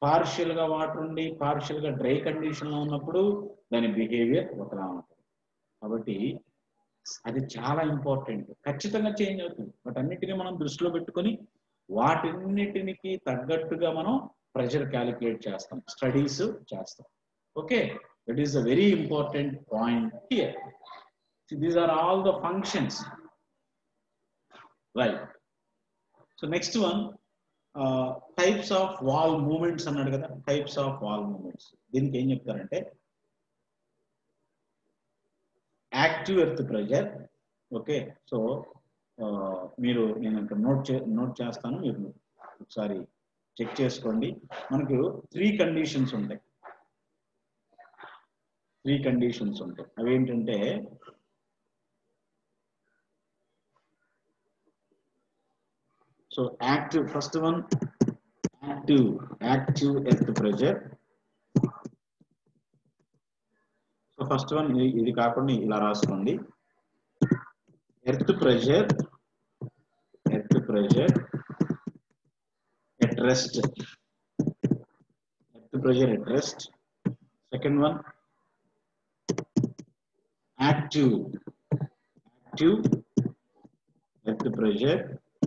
పార్షియల్ గా వాటర్ ఉండి పార్షియల్ గా డ్రై కండిషన్ లో ఉన్నప్పుడు దాని బిహేవియర్ ఒకలా ఉంటుంది కాబట్టి అది చాలా ఇంపార్టెంట్ ఖచ్చితంగా చేంజ్ అవుతుంది బట్ అన్నిటిని మనం దృష్టిలో పెట్టుకొని వాటిన్నిటికి తగ్గట్టుగా మనం ప్రెషర్ క్యాలిక్యులేట్ చేస్తాం స్టడీస్ చేస్తాం okay that is a very important point here these are all the functions right so next one types of wall movements అన్నాడు కదా టైప్స్ ఆఫ్ వాల్ మూమెంట్స్ దీనికి ఏం చెప్తారంటే active earth pressure okay so మీరు నేను ఇక్కడ నోట్ చే నోట్ చేస్తాను మీరు ఒకసారి చెక్ చేసుకోండి మనకు త్రీ కండిషన్స్ ఉంటాయి త్రీ కండిషన్స్ ఉంటాయి అవి ఏంటంటే so active first one active active earth pressure so first one ఇది ఇది కాకుండా ఇలా రాసుకోండి earth pressure earth pressure at rest earth pressure at rest second one active active earth pressure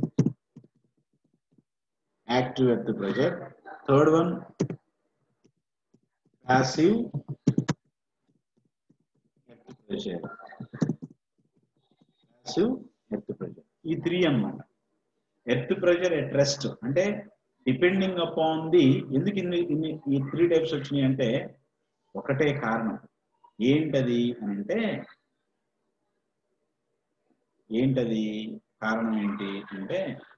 active at the pressure. Third one, passive at the pressure. Passive at the pressure. ఈ త్రీ అన్నమాట ఎర్త్ ప్రెషర్ ఎట్ రెస్ట్ అంటే డిపెండింగ్ అపాన్ ది ఎందుకు ఇన్ని ఇన్ని ఈ త్రీ టైప్స్ వచ్చినాయి అంటే ఒకటే కారణం ఏంటది అని అంటే ఏంటది కారణం ఏంటి అంటే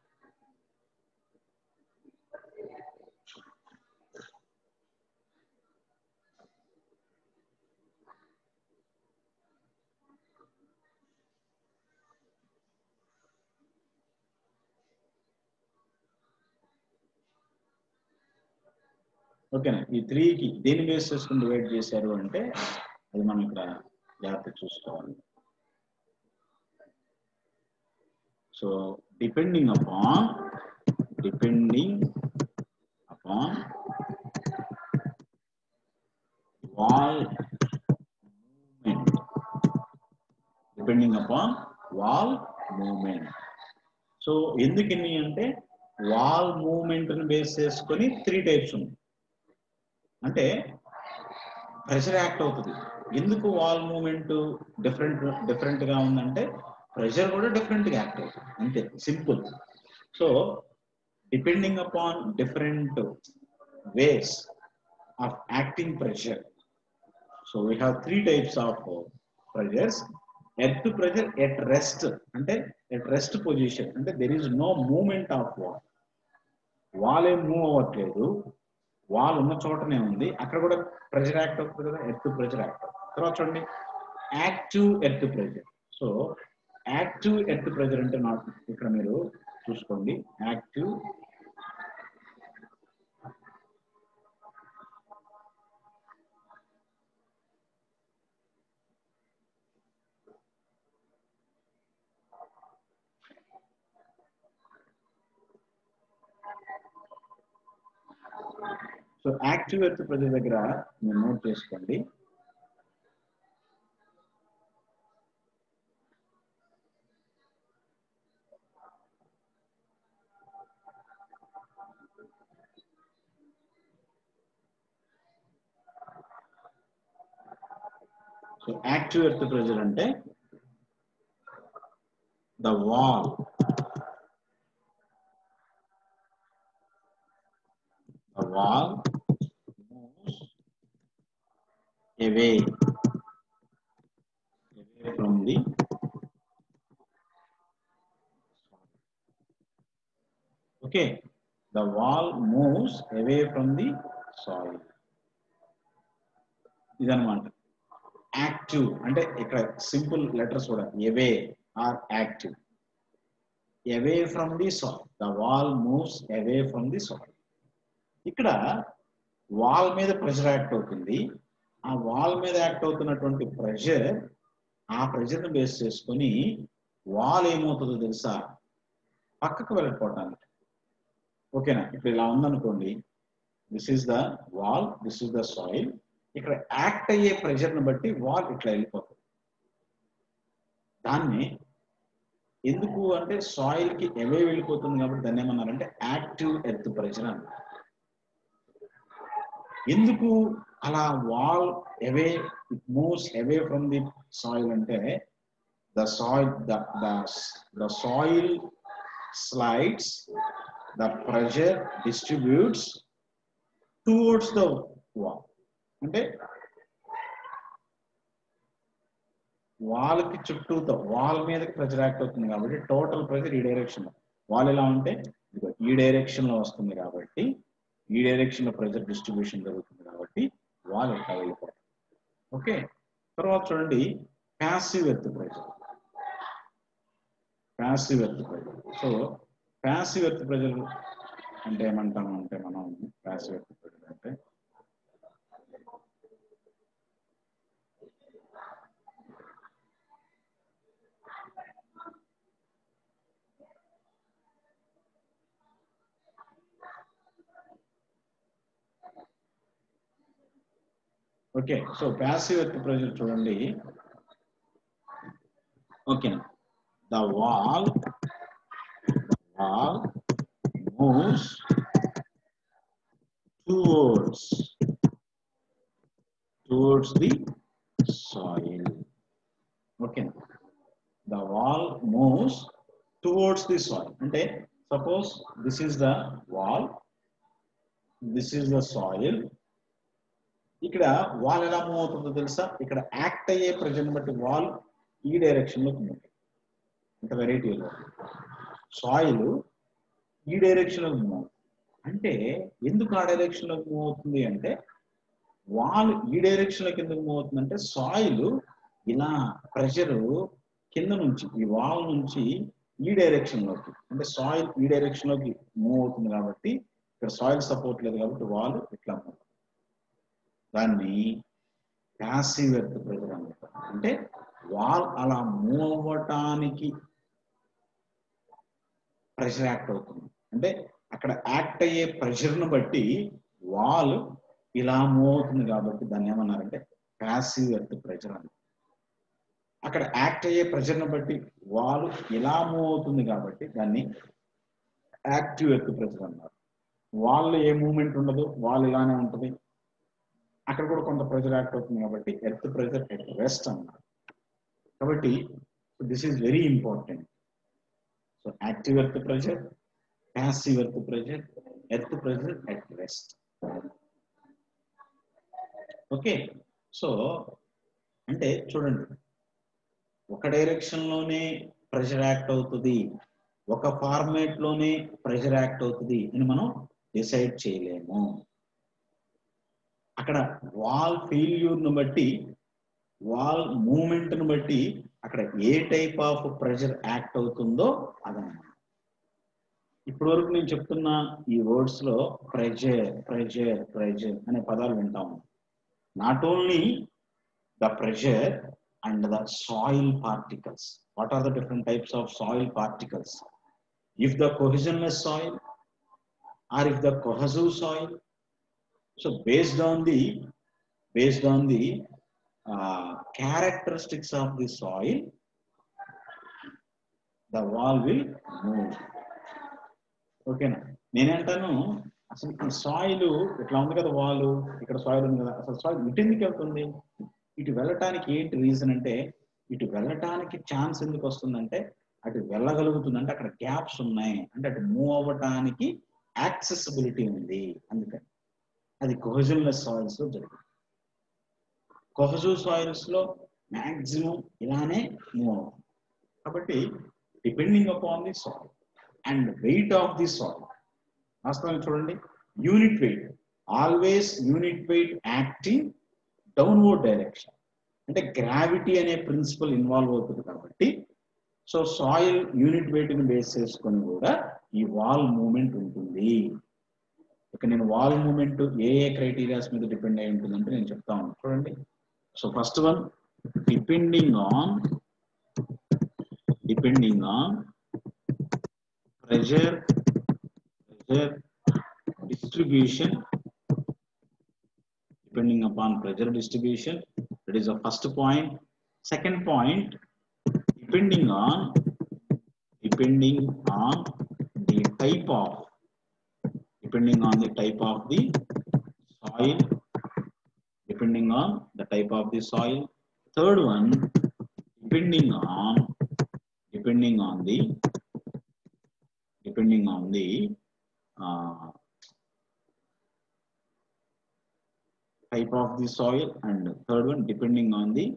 ఓకేనా ఈ త్రీకి దేని బేస్ చేసుకుని డివైడ్ చేశారు అంటే అది మనం ఇక్కడ జాగ్రత్త చూసుకోవాలి so depending upon depending upon wall movement depending upon wall movement so ఎందుకు ఇన్ని అంటే వాల్ మూమెంట్ ని బేస్ చేసుకొని త్రీ టైప్స్ ఉన్నాయి అంటే ప్రెషర్ యాక్ట్ అవుతుంది ఎందుకు వాల్ మూమెంట్ డిఫరెంట్ డిఫరెంట్ గా ఉందంటే ప్రెషర్ కూడా డిఫరెంట్ గా యాక్ట్ అవుతుంది అంతే simple so depending upon different ways of acting pressure so we have three types of pressures earth pressure at rest అంటే ఎట్ రెస్ట్ పొజిషన్ అంటే there is no movement of wall wall ఏం మూవ్ అవ్వట్లేదు వాల్ ఉన్న చోటనే ఉంది అక్కడ కూడా ప్రెషర్ యాక్ట్ అవుతుంది కదా ఎర్త్ ప్రెషర్ యాక్ట్ అవుతుంది తర్వాత చూడండి active earth pressure so active earth pressure అంటే నాకు ఇక్కడ మీరు చూసుకోండి active so active earth pressure దగ్గర మీరు నోట్ చేసుకోండి సో యాక్టివ్ ఎర్త్ ప్రెజర్ అంటే the wall the wall moves away away from the okay the wall moves away from the soil ఇదన్నమాట యాక్టివ్ అంటే ఇక్కడ సింపుల్ లెటర్స్ కూడా అవే or active away from the soil the wall moves away from the soil ఇక్కడ వాల్ మీద ప్రెషర్ యాక్ట్ అవుతుంది ఆ వాల్ మీద యాక్ట్ అవుతున్నటువంటి ప్రెషర్ ఆ ప్రెషర్ని బేస్ చేసుకొని వాల్ ఏమవుతుందో తెలుసా పక్కకు వెళ్ళిపోవటానికి ఓకేనా ఇప్పుడు ఇలా ఉందనుకోండి this is the wall this is the soil ఇక్కడ యాక్ట్ అయ్యే ప్రెషర్ని బట్టి వాల్ ఇట్లా వెళ్ళిపోతుంది దాన్ని ఎందుకు అంటే సాయిల్ కి ఎవే వెళ్ళిపోతుంది కాబట్టి దాన్ని ఏమన్నారంటే యాక్టివ్ ఎర్త్ ప్రెషర్ అన్నారు ఎందుకు అలా wall away it moves away from the soil అంటే the soil the the soil slides the pressure distributes towards the wall అంటే వాల్కి చుట్టూతో వాల్ మీదకి ప్రెషర్ యాక్ట్ అవుతుంది కాబట్టి టోటల్ ప్రెషర్ ఈ డైరెక్షన్ వాల్ ఎలా ఉంటే ఇదిగో ఈ డైరెక్షన్ లో వస్తుంది కాబట్టి ఈ డైరెక్షన్ లో ప్రెషర్ డిస్ట్రిబ్యూషన్ జరుగుతుంది కాబట్టి వాల్ ఎట్లా వెళ్ళిపోతుంది ఓకే తర్వాత చూడండి passive earth pressure passive earth pressure so passive earth pressure అంటే ఏమంటాము అంటే మనం ప్యాసివ్ ఎర్త్ ప్రెషర్ అంటే okay so passive earth pressure చూడండి ఓకేనా the wall wall moves towards towards the soil okay the wall moves towards the soil అంటే suppose this is the wall this is the soil ఇక్కడ వాల్ ఎలా మూవ్ అవుతుందో తెలుసా ఇక్కడ యాక్ట్ అయ్యే ప్రజెంట్ బట్టి వాల్ ఈ డైరెక్షన్ లోకి మూవ్ అంటే వెరైటీ సాయిల్ ఈ డైరెక్షన్ లోకి మూవ్ అంటే ఎందుకు ఆ డైరెక్షన్ లోకి మూవ్ అవుతుంది అంటే వాల్ ఈ డైరెక్షన్ లోకి ఎందుకు మూవ్ అవుతుంది అంటే సాయిల్ ఇలా ప్రెషర్ కింద నుంచి ఈ వాల్ నుంచి ఈ డైరెక్షన్ లోకి అంటే సాయిల్ ఈ డైరెక్షన్ లోకి మూవ్ అవుతుంది కాబట్టి ఇక్కడ సాయిల్ సపోర్ట్ లేదు కాబట్టి వాల్ ఇట్లా మూవ్ దాన్ని ప్యాసివ్ ఎర్త్ ప్రెషర్ అంటారు అంటే వాల్ అలా మూవ్ అవ్వటానికి ప్రెషర్ యాక్ట్ అవుతుంది అంటే అక్కడ యాక్ట్ అయ్యే ప్రెషర్ను బట్టి వాల్ ఇలా మూవ్ అవుతుంది కాబట్టి దాన్ని ఏమన్నారంటే ప్యాసివ్ ఎర్త్ ప్రెషర్ అని అక్కడ యాక్ట్ అయ్యే ప్రెషర్ను బట్టి వాల్ ఇలా మూవ్ అవుతుంది కాబట్టి దాన్ని యాక్టివ్ ఎర్త్ ప్రెషర్ అన్నారు వాళ్ళు ఏ మూమెంట్ ఉండదు వాల్ ఇలానే ఉంటుంది అక్కడ కూడా కొంత ప్రెషర్ యాక్ట్ అవుతుంది కాబట్టి ఎర్త్ ప్రెషర్ ఎట్ రెస్ట్ అన్నారు కాబట్టి this is very important so active earth pressure passive earth pressure, earth pressure at rest. Okay so అంటే చూడండి ఒక డైరెక్షన్ లోనే ప్రెషర్ యాక్ట్ అవుతుంది ఒక ఫార్మేట్ లోనే ప్రెషర్ యాక్ట్ అవుతుంది అని మనం డిసైడ్ చేయలేము అక్కడ వాల్ ఫెయిల్యూర్ ను బట్టి వాల్ మూమెంట్ ను బట్టి అక్కడ ఏ టైప్ ఆఫ్ ప్రెషర్ యాక్ట్ అవుతుందో అదనమాట ఇప్పటి వరకు నేను చెప్తున్న ఈ వర్డ్స్ లో ప్రెజర్ ప్రెజర్ ప్రెజర్ అనే పదాలు వింటాము not only the pressure and the soil particles what are the different types of soil particles if the cohesionless soil or if the cohesive soil so based on the based on the characteristics of the soil the wall will move ఓకేనా నేనంటాను అసలు ఈ సాయిల్ ఇట్లా ఉంది కదా వాళ్ళు ఇక్కడ సాయిల్ ఉంది కదా అసలు సాయిల్ ఇటు ఎందుకు వెళ్తుంది ఇటు వెళ్ళటానికి ఏంటి రీజన్ అంటే ఇటు వెళ్ళటానికి ఛాన్స్ ఎందుకు వస్తుందంటే అటు వెళ్ళగలుగుతుంది అంటే అక్కడ గ్యాప్స్ ఉన్నాయి అంటే అటు మూవ్ అవ్వటానికి యాక్సెసిబిలిటీ ఉంది అందుకని అది కొహజన్లెస్ సాయిల్స్ లో జరుగుతుంది కొహజు సాయిల్స్ లో మాక్సిమం ఇలానే మూవ్ అవుతుంది కాబట్టి depending upon the soil and weight of the soil వాస్తవానికి చూడండి unit weight always unit weight acting downward direction అంటే గ్రావిటీ అనే ప్రిన్సిపల్ ఇన్వాల్వ్ అవుతుంది కాబట్టి సో సాయిల్ యూనిట్ వెయిట్ ని బేస్ చేసుకొని కూడా ఈ వాల్ మూమెంట్ ఉంటుంది ఇక నేను వాల్ మూమెంట్ ఏ ఏ క్రైటీరియాస్ మీద డిపెండ్ అయి ఉంటుందంటే నేను చెప్తా ఉన్నాను చూడండి so first one depending on depending on pressure pressure distribution depending upon pressure distribution. That is the first point. Second point, depending on depending on the type of depending on the type of the soil depending on the type of the soil third one depending on depending on the depending on the uh, type of the soil and third one depending on the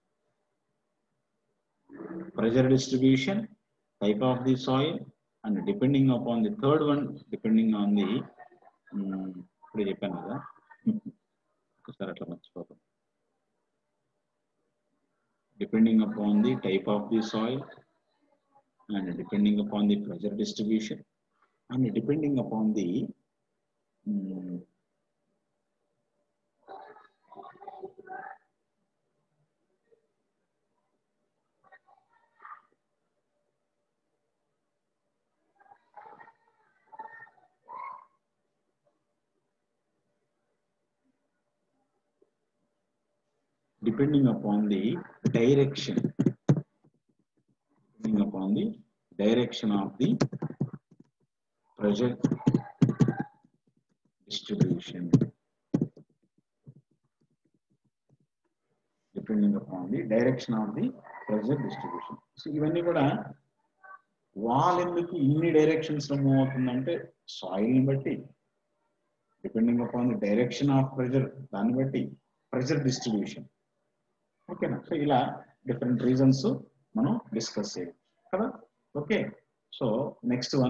pressure distribution type of the soil and depending upon the third one depending on the um, ఇప్పుడు చెప్పాను కదా ఒకసారి అట్లా మర్చిపోతాం depending upon the type of the soil and depending upon the pressure distribution and depending upon the um, depending upon the direction depending upon the direction of the pressure distribution depending upon the direction of the pressure distribution so ఇవన్నీ కూడా వాల్ ఎందుకు ఇన్ని డైరెక్షన్స్ లో మూవ్ అవుతుందంటే సాయిల్ ని బట్టి depending upon the direction of pressure దాన్ని బట్టి ప్రెజర్ డిస్ట్రిబ్యూషన్ ఓకేనా సో ఇలా డిఫరెంట్ రీజన్స్ మనం డిస్కస్ చేయవచ్చు కదా okay so next one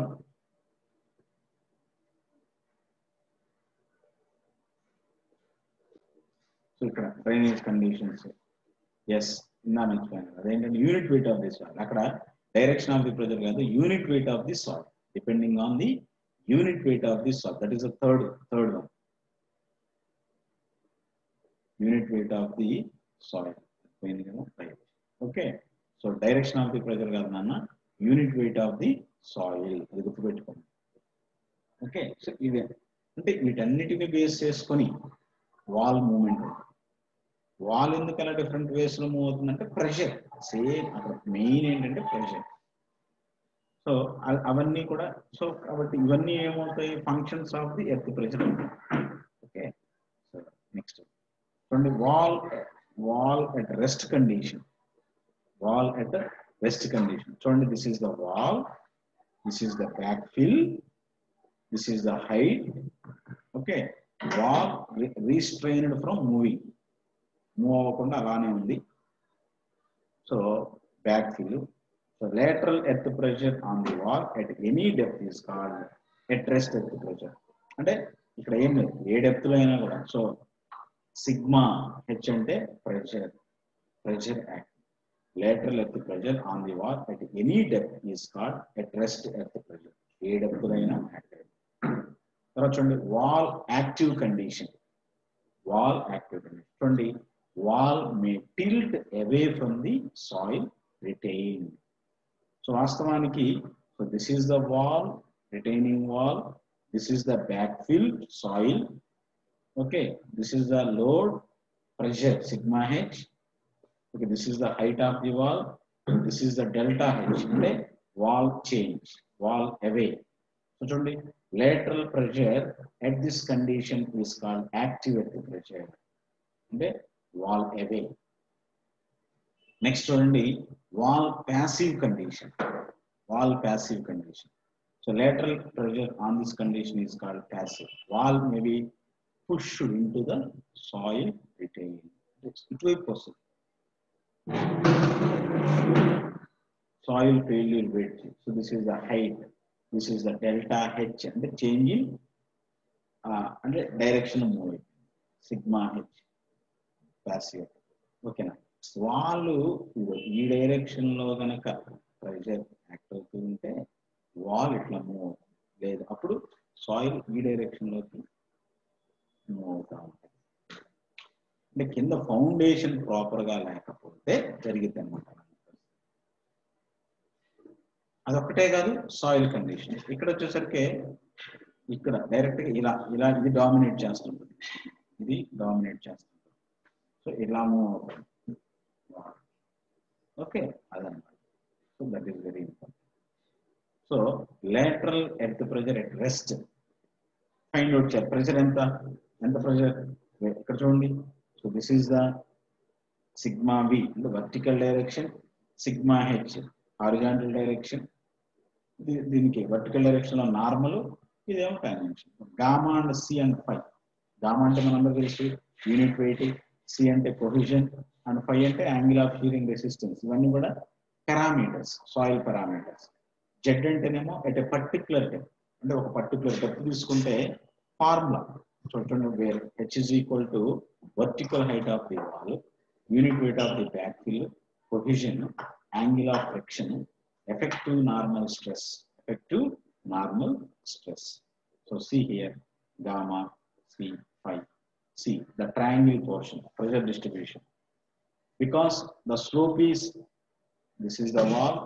so ఇక్కడ డ్రైనేజ్ కండిషన్స్ ఎస్ ఇందా మర్చిపోయాను అదేంటంటే unit weight of the soil అక్కడ డైరెక్షన్ ఆఫ్ ది ప్రెజర్ కాదు unit weight of the soil depending on the unit weight of the soil that is the third third one unit weight of the soil పోయింది కదా right okay so direction of the pressure కాదు నాన్న unit weight of the soil అది గుర్తుపెట్టుకోండి ఓకే సో ఇదే అంటే వీటన్నిటిని బేస్ చేసుకొని వాల్ మూమెంట్ వాల్ ఎందుకు అలా డిఫరెంట్ వేస్ లో మూవ్ అవుతుందంటే ప్రెషర్ సేమ్ అక్కడ మెయిన్ ఏంటంటే ప్రెషర్ సో అవన్నీ కూడా సో కాబట్టి ఇవన్నీ ఏమవుతాయి functions of the earth pressure okay so next చూడండి wall wall at rest condition wall at the rest condition చూడండి this is the wall this is the backfill this is the height okay wall re- restrained from moving move అవ్వకుండా అలానే ఉంది so backfill so lateral earth pressure on the wall at any depth is called at rest earth pressure అంటే ఇక్కడ ఏం లేదు ఏ డెప్త్ లో అయినా కూడా సో సిగ్మా హెచ్ అంటే pressure pressure act lateral earth pressure on the wall at any depth is called at rest earth pressure ఏ డెప్త్ అయినా తర్వాత చూడండి wall active condition wall active condition చూడండి wall may tilt away from the soil retain so వాస్తవానికి so this is the wall retaining wall this is the backfill soil okay this is the load pressure sigma h okay this is the height of the wall this is the delta h అంటే wall change wall away so చూడండి lateral pressure at this condition is called active earth pressure అంటే wall away నెక్స్ట్ చూడండి wall passive condition wall passive condition so lateral pressure on this condition is called passive wall may be pushed into the soil retain. ఇటువైపు వస్తుంది soil failure weight so this is the height this is the delta H అంటే చేంజ్ ఇన్ అంటే direction move sigma H passive ఓకేనా వాళ్ళు ఈ డైరెక్షన్ లో గనక ప్రెషర్ యాక్ట్ అవుతూ ఉంటే వాల్ ఇట్లా మూవ్ అవుతుంది లేదు అప్పుడు సాయిల్ ఈ డైరెక్షన్ లోకి మూవ్ అవుతా ఉంటాయి అంటే కింద ఫౌండేషన్ ప్రాపర్ గా లేకపోతే జరిగిద్ది అనమాట అదొక్కటే కాదు సాయిల్ కండిషన్ ఇక్కడ వచ్చేసరికి ఇక్కడ డైరెక్ట్ గా ఇలా ఇలా ఇది డామినేట్ చేస్తుంటుంది ఇది డామినేట్ చేస్తుంది సో ఇలా మూవ్ అవుతుంది ఓకే అదనమాట so that is very important so lateral earth pressure at rest find out చేయాలి ప్రెషర్ ఎంత ఎంత ప్రెషర్ ఇక్కడ చూడండి so this is the sigma V vertical direction sigma H horizontal direction దీనికి వర్టికల్ డైరెక్షన్ లో నార్మల్ ఇదేమో dimension gamma and C and phi gamma అంటే మనందరూ తెలుసు యూనిట్ వెయిట్ సి అంటే ప్రొవిజన్ అండ్ ఫైవ్ అంటే యాంగిల్ ఆఫ్ హీరింగ్ రెసిస్టెన్స్ ఇవన్నీ కూడా పారామీటర్స్ సాయిల్ పారామీటర్స్ జెడ్ అంటేనేమో ఎట్ ఎ పర్టికులర్ డెప్త్ అంటే ఒక పర్టికులర్ డెప్త్ తీసుకుంటే ఫార్ములా చూడండి where H is equal to vertical height of the wall unit weight of the backfill provision angle of friction effective normal stress effective normal stress so see here gamma c phi see the triangle portion pressure distribution because the slope is this is the wall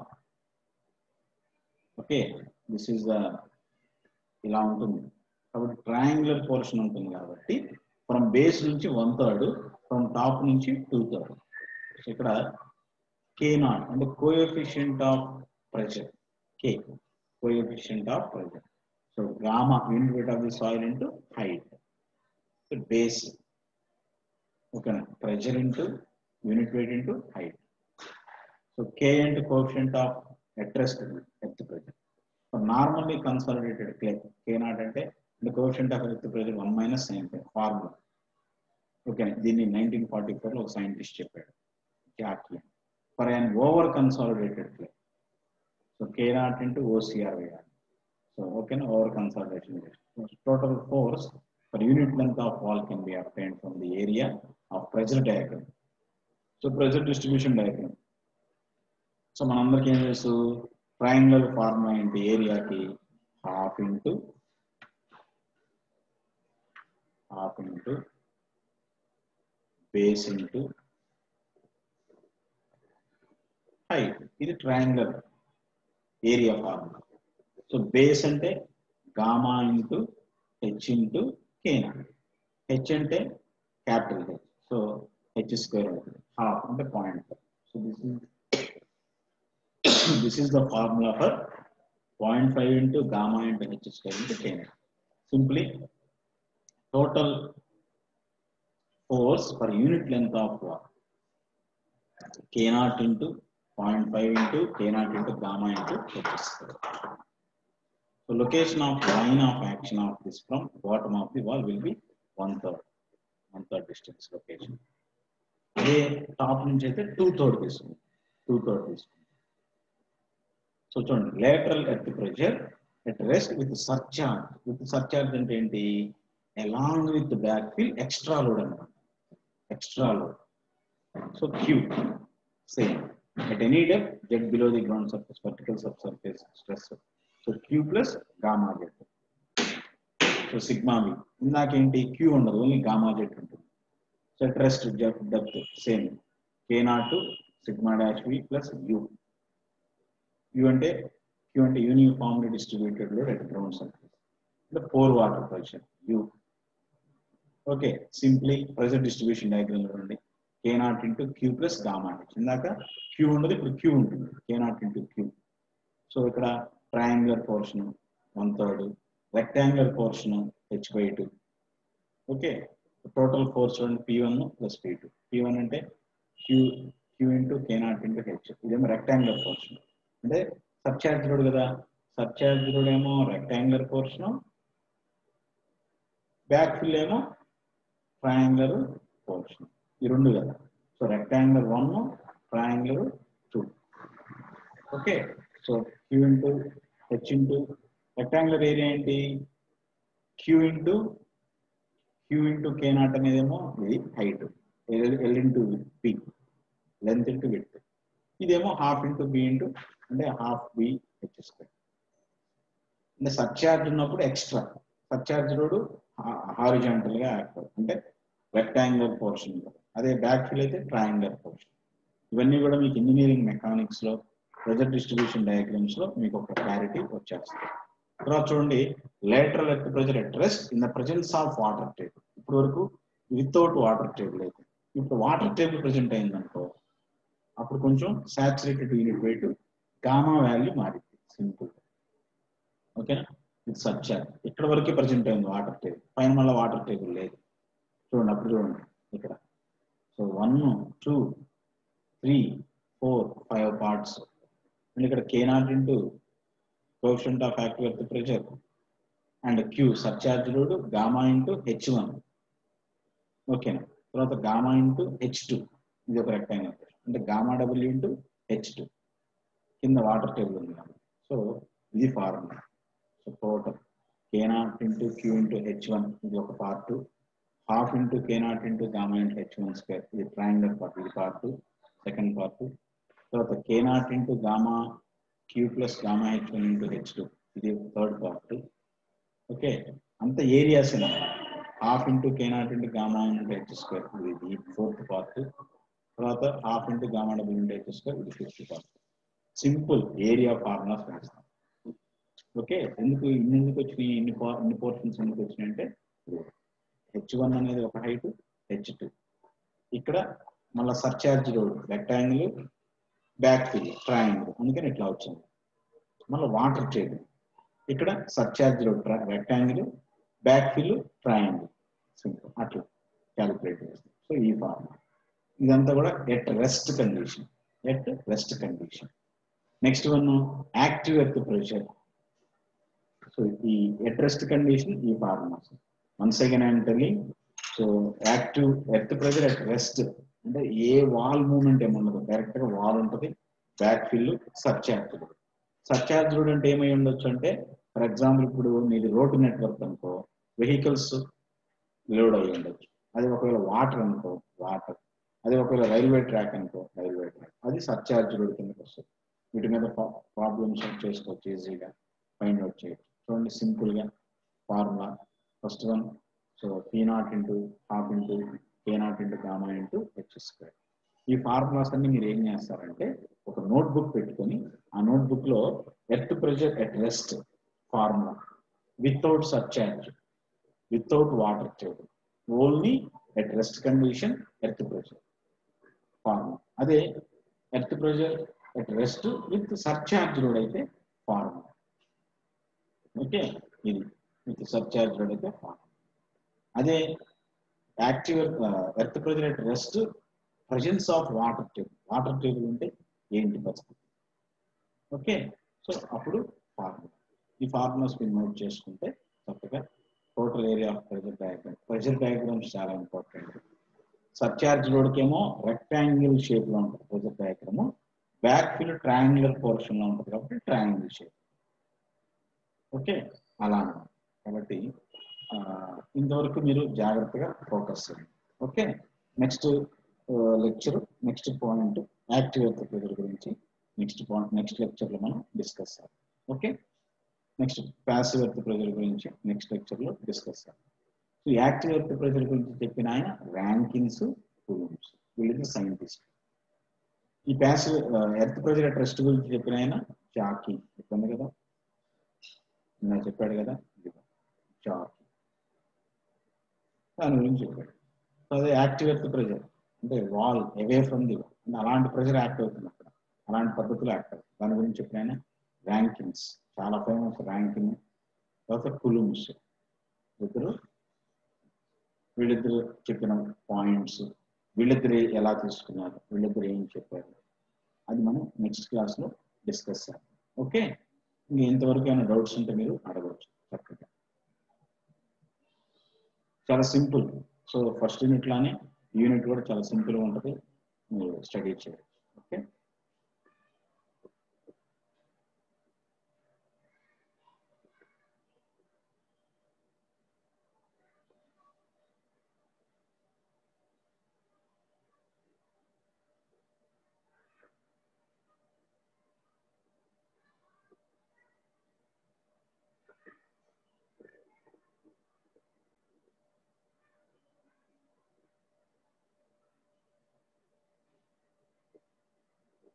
okay this is the ఇలా ఉంటుంది కాబట్టి ట్రయాంగులర్ పోర్షన్ ఉంటుంది కాబట్టి ఫ్రమ్ బేస్ నుంచి వన్ థర్డ్ ఫ్రమ్ టాప్ నుంచి టూ థర్డ్ ఇక్కడ కే నాట్ అంటే coefficient of pressure K coefficient of pressure. So gamma unit weight of the soil into height. So base. Okay, pressure into unit weight into height. So K into coefficient of at rest earth pressure. So normally consolidated clay K not అంటే the coefficient of earth pressure 1 minus sin formula. Okay దీన్ని నైన్టీన్ ఫార్టీ ఫోర్ లో ఒక సైంటిస్ట్ చెప్పాడు Jaky for an over consolidated clay So K naught into OCR వేయాలి సో ఓకేనా over consolidation total force for unit length of wall can be obtained from the area of pressure diagram so pressure distribution diagram so మనందరికీ ఏం తెలుసు ట్రయాంగులర్ ఫార్ములా ఏంటి ఏరియాకి half into half into base into height ఇది triangular area formula so base అంటే గామా ఇంటూ హెచ్ ఇంటూ కేనా హెచ్ అంటే capital h so h square అవుతుంది హాఫ్ అంటే point so this is this is the formula for point five into gamma into h square into కేనా simply total force for unit length of k not into 0.5 into k naught into gamma into h square. So location of line of action of this from bottom of the wall will be one third, one third distance location. అదే టాప్ నుంచి అయితే టూ థర్డ్ తీసుకుంది టూ థర్డ్ తీసుకుంది సో చూడండి lateral earth pressure at rest with surcharge with surcharge అంటే ఏంటి along with backfill extra load అనమాట extra load so q same at any depth jet below the ground surface vertical subsurface stress so q plus gamma jet so sigma v ఇందాకేంటి q ఉండదు ఓన్లీ గామా జెట్ ఉంటుంది so thrust depth same k not sigma dash v plus u u అంటే క్యూ అంటే uniformly distributed load at ground surface అంటే pore water pressure u okay simply pressure distribution diagram చూడండి k not into q plus gamma h ఇందాక క్యూ ఉండదు ఇప్పుడు క్యూ ఉంటుంది k not into q so ఇక్కడ triangular portion one third rectangular portion h by two okay total force చూడండి p one plus p two p one అంటే q q into k not into h ఇదేమో రెక్టాంగులర్ పోర్షన్ అంటే సబ్చార్జ్ రోడ్ కదా సబ్చార్జ్ రోడ్ ఏమో రెక్టాంగులర్ పోర్షన్ బ్యాక్ ఫిల్ ఏమో ట్రయాంగులర్ పోర్షన్ ఈ రెండు కదా so rectangular one triangular two okay so q into h into rectangular area ఏంటి q into q into k not అనేదేమో ఇది height l into b length into with ఇదేమో హాఫ్ ఇంటూ బి ఇంటూ అంటే హాఫ్ బి హెచ్ స్క్వేర్ అంటే సర్చార్జ్ ఉన్నప్పుడు ఎక్స్ట్రా సర్చార్జ్ రోడ్ హారిజాంటల్ గా యాక్ట్ అంటే రెక్టాంగులర్ పోర్షన్ అదే బ్యాక్ ఫిల్ అయితే ట్రయాంగులర్ పోర్షన్ ఇవన్నీ కూడా మీకు ఇంజనీరింగ్ మెకానిక్స్ లో ప్రెజర్ డిస్ట్రిబ్యూషన్ డయాగ్రామ్స్ లో మీకు ఒక క్లారిటీ వచ్చేస్తుంది తర్వాత చూడండి lateral earth pressure at rest in the presence of water table ఇప్పటి వరకు వితౌట్ వాటర్ టేబుల్ అయితే ఇప్పుడు వాటర్ టేబుల్ ప్రజెంట్ అయిందనుకో అప్పుడు కొంచెం saturated unit weight gamma value మారింది సింపుల్ ఓకేనా ఇది సబ్చార్ ఇక్కడ వరకే ప్రజెంట్ అయింది వాటర్ టేబుల్ పైన మళ్ళీ వాటర్ టేబుల్ లేదు చూడండి అప్పుడు చూడండి ఇక్కడ so one two three four five parts and ఇక్కడ కే not into coefficient of active earth pressure and q surcharge load gamma into h one ఓకేనా తర్వాత గామా ఇంటూ హెచ్ టూ ఇది ఒక రెక్టాంగిల్ అంటే గామా డబ్ల్యూ ఇంటూ హెచ్ టూ కింద వాటర్ టేబుల్ ఉంది సో ఇది formula so total k not into q into h one ఇది ఒక part half into k not into gamma into h one square ఇది ట్రయాంగులర్ పార్ట్ ఇది పార్ట్ సెకండ్ పార్ట్ తర్వాత k not into gamma q plus gamma h one into h two ఇది థర్డ్ పార్ట్ ఓకే అంత areas half into k not into gamma into h square ఇది ఫోర్త్ పార్ట్ తర్వాత half into gamma double into h square ఇది fifth part simple area formulas రాస్తాం ఓకే ఎందుకు ఇన్ని ఎందుకు వచ్చినాయి ఇన్ని పా- ఇన్ని పోర్షన్స్ ఎందుకు వచ్చినాయి అంటే హెచ్ వన్ అనేది ఒక హైట్ హెచ్ టూ ఇక్కడ మళ్ళీ surcharge load rectangle backfill triangle అందుకని ఇట్లా వచ్చింది మళ్ళీ వాటర్ టేబుల్ ఇక్కడ surcharge load rectangle backfill triangle simple అట్లా క్యాలిక్యులేట్ చేస్తాం సో ఈ ఫార్ములా ఇదంతా కూడా at rest condition at rest condition next one active earth pressure so ఈ ఎట్ రెస్ట్ కండిషన్ ఈ formulas once again I'm telling so active earth pressure at rest అంటే ఏ వాల్ మూమెంట్ ఏముండదు డైరెక్ట్ గా వాల్ ఉంటుంది back fill surcharge load surcharge load అంటే ఏమై ఉండొచ్చు అంటే ఫర్ ఎగ్జాంపుల్ ఇప్పుడు మీది రోడ్డు నెట్వర్క్ అనుకో వెహికల్స్ లోడ్ అయ్యి ఉండొచ్చు అది ఒకవేళ వాటర్ అనుకో వాటర్ అది ఒకవేళ రైల్వే ట్రాక్ అనుకో రైల్వే ట్రాక్ అది సర్చార్జ్ రోడ్ కిందకి వస్తుంది వీటి మీద ప్రాబ్లమ్స్ చేసుకోవచ్చు ఈజీగా ఫైండ్ అవుట్ చేయొచ్చు చూడండి సింపుల్ గా formula first one so p not into half into k not into gamma into h square ఈ ఫార్ములాస్ అన్ని మీరు ఏం చేస్తారంటే ఒక నోట్ బుక్ పెట్టుకొని ఆ నోట్ బుక్ లో earth pressure at rest formula without surcharge without water table only at rest condition earth pressure formula అదే earth pressure at rest with surcharge load అయితే ఫార్ములా ఓకే ఇది విత్ సర్చార్జ్ రోడ్ అయితే ఫార్ములా అదే active earth pressure at rest presence of water table water table ఉంటే ఏంటి పరిస్థితి ఓకే సో అప్పుడు ఫార్ములా ఈ ఫార్ములాస్ మీరు నోట్ చేసుకుంటే చక్కగా total area of pressure diagram pressure diagrams చాలా ఇంపార్టెంట్ సర్చార్జ్ లోడ్కి ఏమో రెక్టాంగిల్ షేప్ లో ఉంటుంది pressure diagram backfill triangular portion లో ఉంటుంది కాబట్టి ట్రయాంగిల్ షేప్ ఓకే అలా అన్నమాట కాబట్టి ఆ, ఇంతవరకు మీరు జాగ్రత్తగా ఫోకస్ చేయండి okay next lecture next point active earth pressure గురించి నెక్స్ట్ పాయింట్ నెక్స్ట్ లెక్చర్ లో మనం డిస్కస్ చేద్దాం okay next passive earth pressure గురించి నెక్స్ట్ లెక్చర్ లో డిస్కస్ చేద్దాం సో యాక్టివ్ ఎర్త్ ప్రెజర్ గురించి చెప్పిన ఆయన ర్యాంకిన్స్ కూలూమ్స్ వీళ్ళకి సైంటిస్ట్ ఈ ప్యాసివ్ ఎర్త్ ప్రెజర్ ట్రస్ట్ గురించి చెప్పిన ఆయన చాకీ చెప్పింది కదా నేను చెప్పాడు కదా ఇదిగో, చాకీ దాని గురించి చెప్పాడు సో అదే యాక్టివ్ ఎర్త్ ప్రెజర్ అంటే వాల్ అవే ఫ్రమ్ ది అంటే అలాంటి ప్రెజర్ యాక్ట్ అవుతుంది అక్కడ అలాంటి పద్ధతిలో యాక్ట్ అవుతుంది దాని గురించి చెప్పిన ఆయన ర్యాంకిన్స్ చాలా ఫేమస్ ర్యాంకింగ్ తర్వాత కులుమ్స్ ఇద్దరు వీళ్ళిద్దరు చెప్పిన పాయింట్స్ వీళ్ళిద్దరు ఎలా తీసుకున్నారు వీళ్ళిద్దరు ఏం చెప్పారు అది మనం నెక్స్ట్ క్లాస్ లో డిస్కస్ చేద్దాం ఓకే ఇంకా ఇంతవరకు ఏమైనా డౌట్స్ ఉంటే మీరు అడగవచ్చు చక్కగా చాలా సింపుల్ సో ఫస్ట్ యూనిట్ లానే యూనిట్ కూడా చాలా సింపుల్ గా ఉంటుంది మీరు స్టడీ చేయవచ్చు ఓకే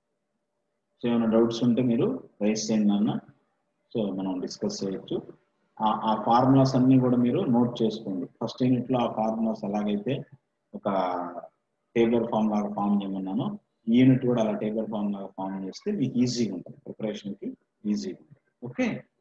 సో ఏమైనా డౌట్స్ ఉంటే మీరు రైస్ చేయండి అన్న సో మనం డిస్కస్ చేయొచ్చు ఆ- ఆ ఫార్ములాస్ అన్ని కూడా మీరు నోట్ చేసుకోండి ఫస్ట్ యూనిట్ లో ఆ ఫార్ములాస్ ఎలాగైతే ఒక టేబులర్ ఫామ్ లాగా ఫామ్ చేయమన్నానో ఈ యూనిట్ కూడా అలా టేబులర్ ఫామ్ లాగా ఫామ్ చేస్తే మీకు ఈజీగా ఉంటుంది ప్రిపరేషన్ కి ఈజీగా ఉంటుంది ఓకే